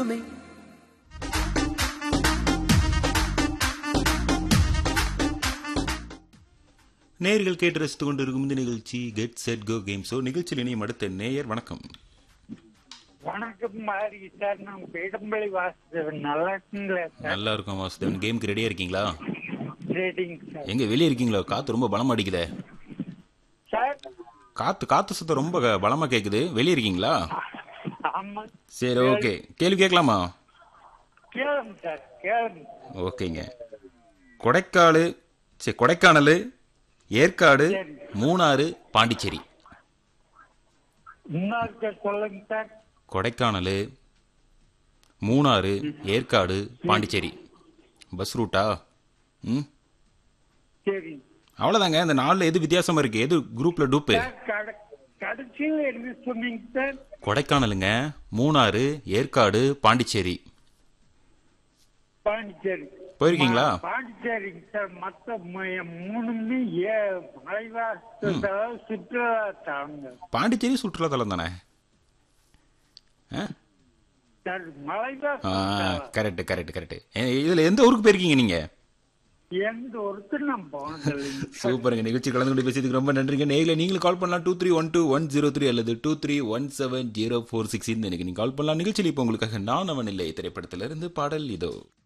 வேணுமே நேயர்கள் கேட்டு ரசித்துக் கொண்டிருக்கும் இந்த நிகழ்ச்சி get set go game show நிகழ்ச்சியில் இணையும் அடுத்த நேயர் வணக்கம் வணக்கம் மாரி சார் நான் பேடம்பள்ளி வாசுதேவன் நல்லா இருக்குங்களா சார் நல்லா இருக்கும் வாசுதேவன் கேமுக்கு ரெடியா இருக்கீங்களா ரேட்டிங் சார் எங்க வெளியே இருக்கீங்களா காத்து ரொம்ப பலமா அடிக்குதே சார் காத்து காத்து சுத்தம் ரொம்ப க- பலமா கேக்குது வெளியே இருக்கீங்களா ஆமா சரி ஓகே கேள்வி கேட்கலாமா கேளுங்க சார் கேளுங்க ஓகேங்க கொடைக்காடு சரி கொடைக்கானல் ஏற்காடு சரி. மூணாறு பாண்டிச்சேரி இன்னொருக்க சொல்லுங்க சார் கொடைக்கானல் மூணாறு ஏற்காடு பாண்டிச்சேரி பஸ் ரூட்டா ம் சரி அவ்வளோதாங்க இந்த நாலில் எது வித்தியாசமா இருக்கு எது குரூப்ல டூப்பு சார் கட- கடைசியில் என்ன சொன்னீங்க சார் கொடைக்கானலுங்க மூணாறு ஏற்காடு பாண்டிச்சேரி பாண்டிச்சேரி போயிருக்கீங்களா? மா- பாண்டிச்சேரிங்க சார் மற்ற மு- மூணுமே ஏ மலைவாச சுற்றுலா தாங்க பாண்டிச்சேரி சுற்றுலாத்தலம் தானே ஆ சார் மலைவாச கரெக்ட் கரெக்ட் கரெக்ட் இதுல எந்த ஊருக்கு போயிருக்கீங்க நீங்க எந்த ஒருத்தர் நான் போனதில்லைங்க சூப்பருங்க நிகழ்ச்சி கலந்து கொண்டு பேசியதுக்கு ரொம்ப நன்றிங்க நேரில் நீங்களும் கால் பண்ணலாம் two three one two one zero three அல்லது two three one seven zero four six இந்த எனக்கு நீங்க கால் பண்ணலாம் நிகழ்ச்சியில் இப்போ உங்களுக்காக நான் அவன் இல்லை திரைப்படத்திலிருந்து பாடல் இதோ